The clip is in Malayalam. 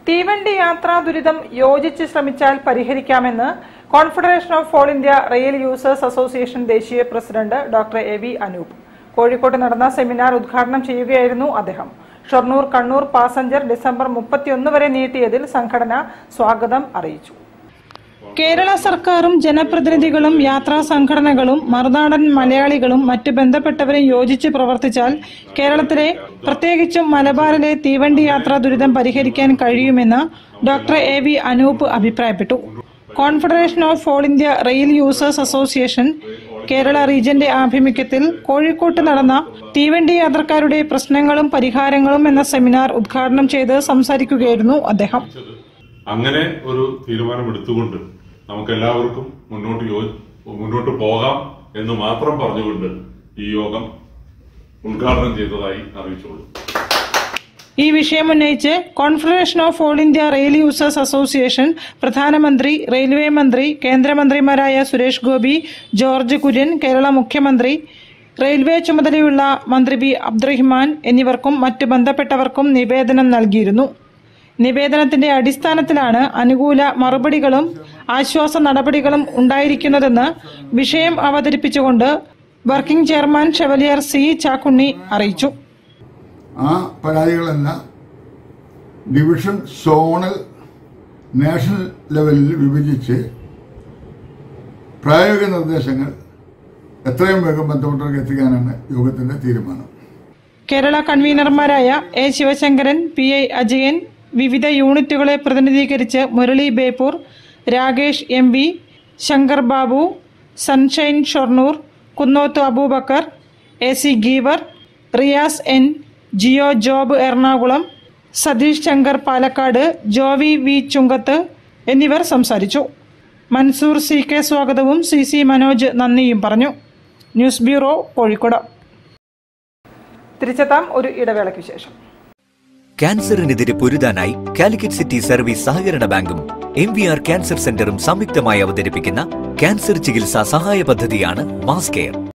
തീവണ്ടി യാത്രാ ദുരിതം യോജിച്ച് ശ്രമിച്ചാൽ പരിഹരിക്കാമെന്ന് confederation of all India rail users association ദേശീയ president doctor A V Anoop കോഴിക്കോട്ട് നടന്ന സെമിനാർ ഉദ്ഘാടനം ചെയ്യുകയായിരുന്നു അദ്ദേഹം ഷൊർണൂർ കണ്ണൂർ പാസഞ്ചർ ഡിസംബർ മുപ്പത്തിയൊന്ന് വരെ നീട്ടിയതിൽ സംഘടന സ്വാഗതം അറിയിച്ചു കേരള സർക്കാരും ജനപ്രതിനിധികളും യാത്രാ സംഘടനകളും മറുനാടൻ മലയാളികളും മറ്റ് ബന്ധപ്പെട്ടവരും യോജിച്ച് പ്രവർത്തിച്ചാൽ കേരളത്തിലെ പ്രത്യേകിച്ചും മലബാറിലെ തീവണ്ടി യാത്രാ ദുരിതം പരിഹരിക്കാൻ കഴിയുമെന്ന് ഡോക്ടർ എ വി അനൂപ് അഭിപ്രായപ്പെട്ടു confederation of all India rail users association Kerala റീജന്റെ ആഭിമുഖ്യത്തിൽ കോഴിക്കോട്ട് നടന്ന തീവണ്ടി യാത്രക്കാരുടെ പ്രശ്നങ്ങളും പരിഹാരങ്ങളും എന്ന സെമിനാർ ഉദ്ഘാടനം ചെയ്ത് സംസാരിക്കുകയായിരുന്നു അദ്ദേഹം അങ്ങനെ ഒരു തീരുമാനമെടുത്തുകൊണ്ട് നമുക്ക് എല്ലാവർക്കും മുന്നോട്ട് യോ- മുന്നോട്ട് പോകാം എന്ന് മാത്രം പറഞ്ഞുകൊണ്ട് ഈ യോഗം ഉദ്ഘാടനം ചെയ്തതായി അറിയിച്ചോളൂ ഈ വിഷയം ഉന്നയിച്ച് confederation of all India rail users association പ്രധാനമന്ത്രി റെയിൽവേ മന്ത്രി കേന്ദ്രമന്ത്രിമാരായ സുരേഷ് ഗോപി ജോർജ് കുര്യൻ കേരള മുഖ്യമന്ത്രി റെയിൽവേ ചുമതലയുള്ള മന്ത്രി ബി അബ്ദുറഹിമാൻ എന്നിവർക്കും മറ്റ് ബന്ധപ്പെട്ടവർക്കും നിവേദനം നൽകിയിരുന്നു നിവേദനത്തിന്റെ അടിസ്ഥാനത്തിലാണ് അനുകൂല മറുപടികളും ആശ്വാസ നടപടികളും ഉണ്ടായിരിക്കുന്നതെന്ന് വിഷയം അവതരിപ്പിച്ചുകൊണ്ട് working chairman chevalier C Chakkunni അറിയിച്ചു ആ പരാതികളെല്ലാം ഡിവിഷൻ സോണൽ നാഷണൽ ലെവലിൽ വിഭജിച്ച് പ്രായോഗിക നിർദ്ദേശങ്ങൾ എത്രയും വേഗം ബന്ധപ്പെട്ടവർക്ക് എത്തിക്കാനാണ് യോഗത്തിന്റെ തീരുമാനം കേരള കൺവീനർമാരായ A Sivasankaran P I Ajayan വിവിധ യൂണിറ്റുകളെ പ്രതിനിധീകരിച്ച് Murali Beypore Rakesh M V Shankar Babu sunshine Shornur Kunnoth Aboobacker A C Geever Riyas N Jio Job Ernakulam Satheesh Shankar Palakkad Jovi V Chunkath എന്നിവർ സംസാരിച്ചു മൻസൂർ സി കെ സ്വാഗതവും സി സി മനോജ് നന്ദിയും പറഞ്ഞു ന്യൂസ് ബ്യൂറോ കോഴിക്കോട് തിരിച്ചെത്താം ഒരു ഇടവേളയ്ക്ക് ശേഷം ക്യാൻസറിനെതിരെ പൊരുതാനായി കാലിക്കറ്റ് സിറ്റി സർവീസ് സഹകരണ ബാങ്കും എം വി ആർ ക്യാൻസർ സെന്ററും സംയുക്തമായി അവതരിപ്പിക്കുന്ന ക്യാൻസർ ചികിത്സാ സഹായ പദ്ധതിയാണ് മാസ് കെയർ